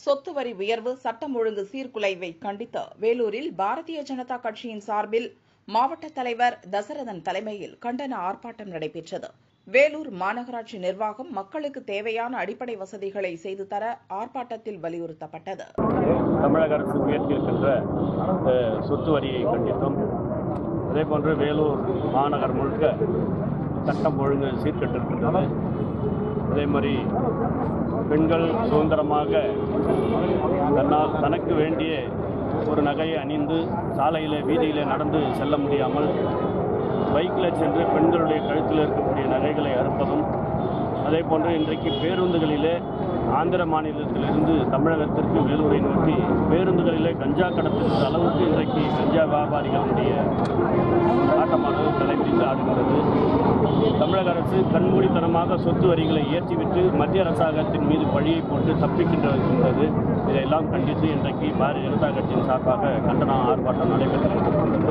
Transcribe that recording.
சொத்து வரி உயர்வு சட்டம் ஒழுங்கு சீர்குலைவை கண்டித்து வேலூரில் பாரதிய ஜனதா கட்சியின் சார்பில் மாவட்ட தலைவர் தசரதன் தலைமையில் கண்டன ஆர்ப்பாட்டம் நடைபெற்றது வேலூர் மாநகராட்சி நிர்வாகம் மக்களுக்கு தேவையான அடிப்படை வசதிகளை செய்து தர ஆர்ப்பாட்டத்தில் வலியுறுத்தப்பட்டது தமிழக அரசு உயர்த்தியிருக்கின்ற அஹ், சொத்து வரியை கண்டித்தும் அதேபோன்று வேலூர் மாநகர் முழுக்க சட்டம் ஒழுங்கு சீர்கெட்டிருக்கின்றது அதே மாதிரி பெண்கள் சுதந்திரமாக தன்னால் தனக்கு வேண்டிய ஒரு நகையை அணிந்து சாலையில் வீதியில் நடந்து செல்ல முடியாமல் பைக்கில் சென்று பெண்களுடைய கழுத்தில் இருக்கக்கூடிய நகைகளை அறுப்பதும் அதே போன்று இன்றைக்கு பேருந்துகளிலே ஆந்திர மாநிலத்திலிருந்து தமிழகத்திற்கு வேலூரை நோக்கி பேருந்துகளிலே கஞ்சா கடத்துகின்ற அளவுக்கு இன்றைக்கு கஞ்சா வியாபாரிகளுடைய ஆட்டமானது தலைபிடித்து ஆடுகிறது தமிழக அரசு கண்மூடித்தனமாக சொத்து வரிகளை ஏற்றிவிட்டு மத்திய அரசாங்கத்தின் மீது பழியை போட்டு தப்பிக்கின்றது இதையெல்லாம் கண்டித்து இன்றைக்கு பாரதிய ஜனதா கட்சியின் சார்பாக கண்டன ஆர்ப்பாட்டம் நடைபெற்று கொண்டிருக்கின்றது